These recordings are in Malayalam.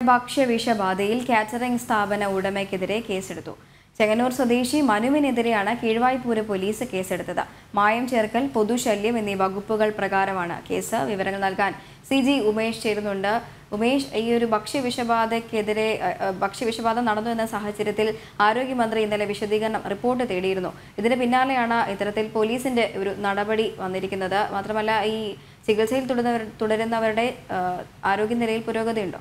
ഭക്ഷ്യവിഷബാധയിൽ കാറ്ററിംഗ് സ്ഥാപന ഉടമയ്ക്കെതിരെ കേസെടുത്തു ചെങ്ങന്നൂർ സ്വദേശി മനുവിനെതിരെയാണ് കീഴ്വായ്പൂര് പോലീസ് കേസെടുത്തത് മായം ചേർക്കൽ പൊതുശല്യം എന്നീ വകുപ്പുകൾ പ്രകാരമാണ് കേസ് വിവരങ്ങൾ നൽകാൻ സി ജി ഉമേഷ് ചേരുന്നുണ്ട് ഉമേഷ് ഈ ഒരു ഭക്ഷ്യവിഷബാധയ്ക്കെതിരെ അ, അ, ഭക്ഷ്യവിഷബാധ നടന്നു എന്ന സാഹചര്യത്തിൽ ആരോഗ്യമന്ത്രി ഇന്നലെ വിശദീകരണം റിപ്പോർട്ട് തേടിയിരുന്നു ഇതിന് പിന്നാലെയാണ് ഇത്തരത്തിൽ പോലീസിന്റെ ഒരു നടപടി വന്നിരിക്കുന്നത് മാത്രമല്ല ഈ ചികിത്സയിൽ തുടരുന്നവർ തുടരുന്നവരുടെ ആ, ആരോഗ്യനിലയിൽ പുരോഗതിയുണ്ടോ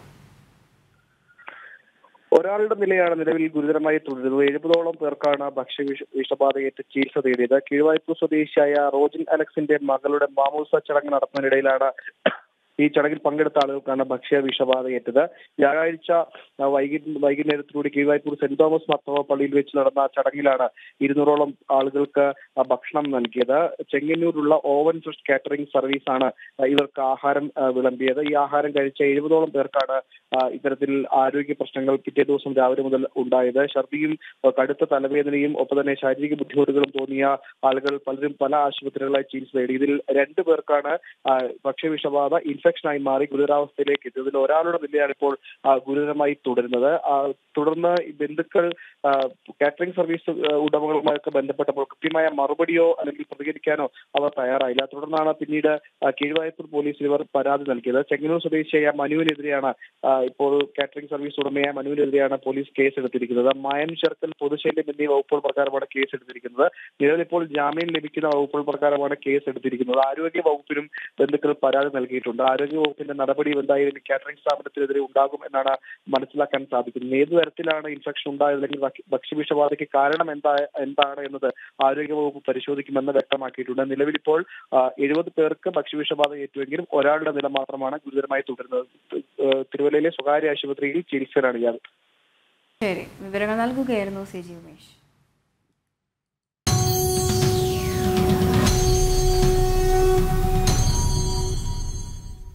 ഒരാളുടെ നിലയാണ് നിലവിൽ ഗുരുതരമായി തുടരുന്നത് എഴുപതോളം പേർക്കാണ് ഭക്ഷ്യവിഷ വിഷബാധയേറ്റ് ചികിത്സ തേടിയത് കീഴ്വായ്പൂർ സ്വദേശിയായ റോജിൻ അലക്സിന്റെ മകളുടെ മാമോസ ചടങ്ങ് നടത്തുന്നതിനിടയിലാണ് ഈ ചടങ്ങിൽ പങ്കെടുത്ത ആളുകൾക്കാണ് ഭക്ഷ്യ വിഷബാധയേറ്റത് വ്യാഴാഴ്ച ആ, വൈകി വൈകുന്നേരത്തിലൂടെ കീഴ്വായ്പൂർ സെന്റ് തോമസ് മർത്തോമ പള്ളിയിൽ വെച്ച് നടന്ന ചടങ്ങിലാണ് ഇരുന്നൂറോളം ആളുകൾക്ക് ആ, ഭക്ഷണം നൽകിയത് ചെങ്ങന്നൂരുള്ള ഓവൻ ഫ്രഷ് കാറ്ററിംഗ് സർവീസാണ് ആ, ഇവർക്ക് ആഹാരം ആ, വിളമ്പിയത് ഈ ആഹാരം കഴിച്ച എഴുപതോളം പേർക്കാണ് ആ, ഇത്തരത്തിൽ ആരോഗ്യ പ്രശ്നങ്ങൾ പിറ്റേ ദിവസം രാവിലെ മുതൽ ഉണ്ടായത് ഛർദിയും ആ, കടുത്ത തലവേദനയും ഒപ്പം തന്നെ ശാരീരിക ബുദ്ധിമുട്ടുകളും തോന്നിയ ആളുകൾ പലരും പല ആശുപത്രികളായി ചികിത്സ തേടി ഇതിൽ രണ്ടു പേർക്കാണ് ആ, ഭക്ഷ്യവിഷബാധ ഇൻഫെക്ഷനായി മാറി ഗുരുതരാവസ്ഥയിലേക്ക് എത്തിയത് ഇതിൽ ഒരാളുടെ നിലയാണ് ഇപ്പോൾ ആ, ഗുരുതരമായി തുടരുന്നത് ആ, തുടർന്ന് ഈ ബന്ധുക്കൾ ആ, കാറ്ററിംഗ് സർവീസ് ആ, ഉടമകളുമായൊക്കെ ബന്ധപ്പെട്ടപ്പോൾ കൃത്യമായ മറുപടിയോ അല്ലെങ്കിൽ പ്രതികരിക്കാനോ അവർ തയ്യാറായില്ല തുടർന്നാണ് പിന്നീട് ആ, കീഴ്വായ്പൂർ പോലീസിൽ ഇവർ പരാതി നൽകിയത് ചെങ്ങന്നൂർ സ്വദേശിയായ മനുവിനെതിരെയാണ് ആ, ഇപ്പോൾ കാറ്ററിംഗ് സർവീസ് ഉടമയായ മനുവിനെതിരെയാണ് പോലീസ് കേസ് എടുത്തിരിക്കുന്നത് മായം ചേർക്കൽ പൊതുശല്യം എന്നീ വകുപ്പുകൾ പ്രകാരമാണ് കേസ് എടുത്തിരിക്കുന്നത് നിലവിൽ ഇപ്പോൾ ജാമ്യം ലഭിക്കുന്ന വകുപ്പുകൾ പ്രകാരമാണ് കേസ് എടുത്തിരിക്കുന്നത് ആരോഗ്യ വകുപ്പിനും ബന്ധുക്കൾ പരാതി നൽകിയിട്ടുണ്ട് ആരോഗ്യ വകുപ്പിന്റെ നടപടി എന്തായാലും കാറ്ററിംഗ് സ്ഥാപനത്തിനെതിരെ ഉണ്ടാകും എന്നാണ് മനസ്സിലാക്കാൻ സാധിക്കുന്നത് ഏത് തരത്തിലാണ് ഇൻഫെക്ഷൻ ഉണ്ടായത് അല്ലെങ്കിൽ ഭക്ഷ്യ- ഭക്ഷ്യവിഷബാധയ്ക്ക് കാരണം എന്താ എന്താണ് എന്നത് ആരോഗ്യ വകുപ്പ് പരിശോധിക്കുമെന്ന് വ്യക്തമാക്കിയിട്ടുണ്ട് നിലവിൽ ഇപ്പോൾ എഴുപത് പേർക്ക് ഭക്ഷ്യവിഷബാധ ഏറ്റുവെങ്കിലും ഒരാളുടെ നില മാത്രമാണ് ഗുരുതരമായി തുടരുന്നത് ഏഹ് തിരുവല്ലയിലെ സ്വകാര്യ ആശുപത്രിയിൽ ചികിത്സയിലാണ് ഇയാൾ ശരി വിവരങ്ങൾ നൽകുകയായിരുന്നു സി ജി ഉമേഷ്